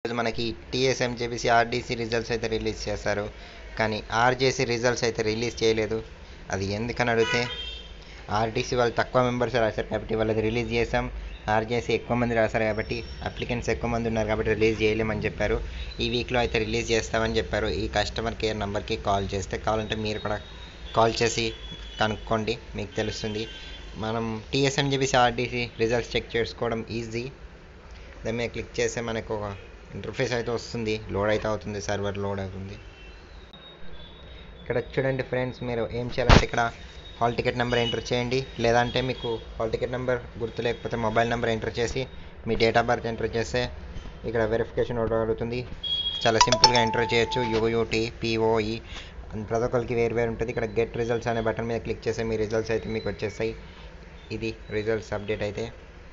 ఈరోజు మనకి TSMJBC RDC results అయితే రిలీజ్ చేశారు కానీ ఆర్జేసీ రిజల్ట్స్ అయితే రిలీజ్ చేయలేదు అది ఎందుకని అడిగితే ఆర్డీసీ వాళ్ళు తక్కువ మెంబర్స్ రాశారు కాబట్టి వాళ్ళది రిలీజ్ చేసాం ఆర్జేసీ ఎక్కువ మంది రాశారు కాబట్టి అప్లికెంట్స్ ఎక్కువ మంది ఉన్నారు కాబట్టి రిలీజ్ చేయలేమని చెప్పారు ఈ వీక్లో అయితే రిలీజ్ చేస్తామని చెప్పారు ఈ కస్టమర్ కేర్ నెంబర్కి కాల్ చేస్తే కావాలంటే మీరు కూడా కాల్ చేసి కనుక్కోండి మీకు తెలుస్తుంది మనం టీఎస్ఎంజేబీసీ ఆర్డీసీ రిజల్ట్స్ చెక్ చేసుకోవడం ఈజీ దాని మీద క్లిక్ చేస్తే మనకు ఒక ఇంటర్ఫేస్ అయితే వస్తుంది లోడ్ అయితే అవుతుంది సర్వర్ లోడ్ అవుతుంది ఇక్కడ చూడండి ఫ్రెండ్స్ మీరు ఏం చేయాలంటే ఇక్కడ హాల్ టికెట్ నెంబర్ ఎంటర్ చేయండి లేదంటే మీకు హాల్ టికెట్ నెంబర్ గుర్తు లేకపోతే మొబైల్ నెంబర్ ఎంటర్ చేసి మీ డేట్ ఆఫ్ బర్త్ ఎంటర్ చేస్తే ఇక్కడ వెరిఫికేషన్ ఆర్డర్ అడుగుతుంది చాలా సింపుల్గా ఎంటర్ చేయొచ్చు యూయూటీ పిఓఈ ప్రతి ఒక్కరికి వేరు వేరు ఉంటుంది ఇక్కడ గెట్ రిజల్ట్స్ అనే బటన్ మీద క్లిక్ చేస్తే మీ రిజల్ట్స్ అయితే మీకు వచ్చేస్తాయి ఇది రిజల్ట్స్ అప్డేట్ అయితే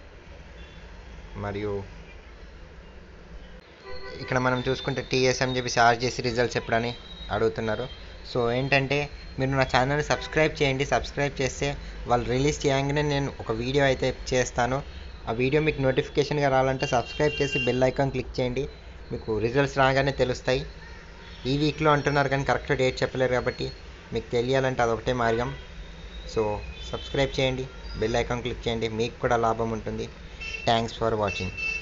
మరియు ఇక్కడ మనం చూసుకుంటే టీఎస్ఎంజేబీసీ ఆర్జేసీ రిజల్ట్స్ ఎప్పుడని అడుగుతున్నారు సో ఏంటంటే మీరు నా ఛానల్ సబ్స్క్రైబ్ చేయండి సబ్స్క్రైబ్ చేస్తే వాళ్ళు రిలీజ్ చేయగానే నేను ఒక వీడియో అయితే చేస్తాను ఆ వీడియో మీకు నోటిఫికేషన్గా రావాలంటే సబ్స్క్రైబ్ చేసి బెల్ ఐకాన్ క్లిక్ చేయండి మీకు రిజల్ట్స్ రాగానే తెలుస్తాయి ఈ వీక్లో అంటున్నారు కానీ కరెక్ట్ డేట్ చెప్పలేరు కాబట్టి మీకు తెలియాలంటే అదొకటే మార్గం సో సబ్స్క్రైబ్ చేయండి బెల్ ఐకాన్ క్లిక్ చేయండి మీకు కూడా లాభం ఉంటుంది థ్యాంక్స్ ఫర్ వాచింగ్